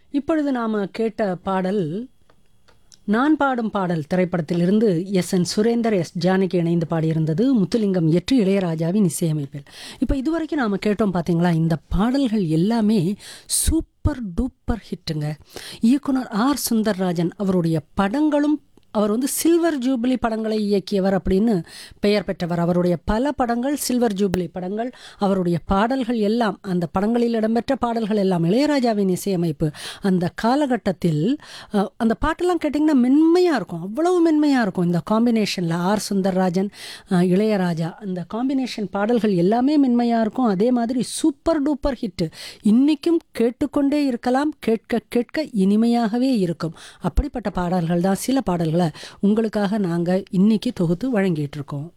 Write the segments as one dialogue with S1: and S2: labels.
S1: இப்பொழுது நாம் கேட்ட பாடல் நான் பாடும் பாடல் திரைப்படத்திலிருந்து S N Surender S Janaki இணைந்து பாடியிருந்தது முத்துலிங்கம் எற்று இளையராஜாவின் இசையமைப்பில் இப்போ இதுவரைக்கும் நாம் கேட்டோம் பார்த்தீங்களா இந்த பாடல்கள் எல்லாமே சூப்பர் டூப்பர் ஹிட்டுங்க இயக்குனர் ஆர் சுந்தர்ராஜன் அவருடைய படங்களும் அவர் வந்து சில்வர் ஜூபிலி படங்களை இயக்கியவர் அப்படின்னு பெயர் பெற்றவர் அவருடைய பல படங்கள் சில்வர் ஜூபிலி படங்கள் அவருடைய பாடல்கள் எல்லாம் அந்த படங்களில் இடம்பெற்ற பாடல்கள் எல்லாம் இளையராஜாவின் இசையமைப்பு அந்த காலகட்டத்தில் அஹ், அந்த பாட்டெல்லாம் கேட்டிங்கன்னா மென்மையாக இருக்கும் அவ்வளவு மென்மையாக இருக்கும் இந்த காம்பினேஷனில் ஆர் சுந்தர்ராஜன் அஹ், இளையராஜா அந்த காம்பினேஷன் பாடல்கள் எல்லாமே மென்மையாக இருக்கும் அதே மாதிரி சூப்பர் டூப்பர் ஹிட்டு இன்றைக்கும் கேட்டுக்கொண்டே இருக்கலாம் கேட்க கேட்க இனிமையாகவே இருக்கும் அப்படிப்பட்ட பாடல்கள் தான் சில பாடல்களை உங்களுக்காக நாங்கள் இன்னைக்கு தொகுத்து வழங்கிட்டு இருக்கோம்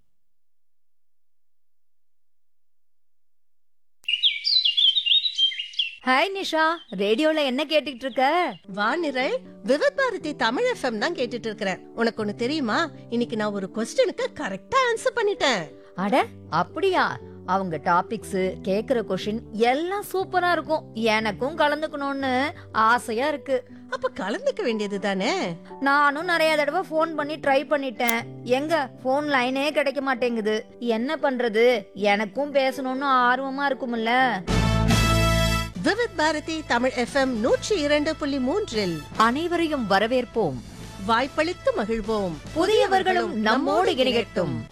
S2: ஹாய் நிஷா ரேடியோல என்ன கேட்டுட்டு இருக்க
S3: வானிரல் விவத் பாரதி தமிழ் எஃப்எம் தான் கேட்டுட்டு இருக்கிறேன் உனக்கு ஒண்ணு தெரியுமா இன்னைக்கு நான் ஒரு கொஸ்டினுக்கு கரெக்டா ஆன்சர் பண்ணிட்டேன்
S2: அட அப்படியா அவங்க டாபிக்ஸ் கேக்குற கொஷின் எல்லாம் சூப்பரா இருக்கும் எனக்கும் கலந்துக்கணும்னு ஆசையா இருக்கு
S3: அப்ப கலந்துக்க வேண்டியது தானே
S2: நானும் நிறைய தடவை ஃபோன் பண்ணி ட்ரை பண்ணிட்டேன் எங்க ஃபோன் லைனே கிடைக்க மாட்டேங்குது என்ன பண்றது எனக்கும் பேசணும்னு ஆர்வமா இருக்கும்ல
S3: விவத் பாரதி தமிழ் எஃப்எம் நூற்றி இரண்டு புள்ளி மூன்றில்
S2: அனைவரையும் வரவேற்போம்
S3: வாய்ப்பளித்து மகிழ்வோம்
S2: புதியவர்களும் நம்மோடு இணையட்டும்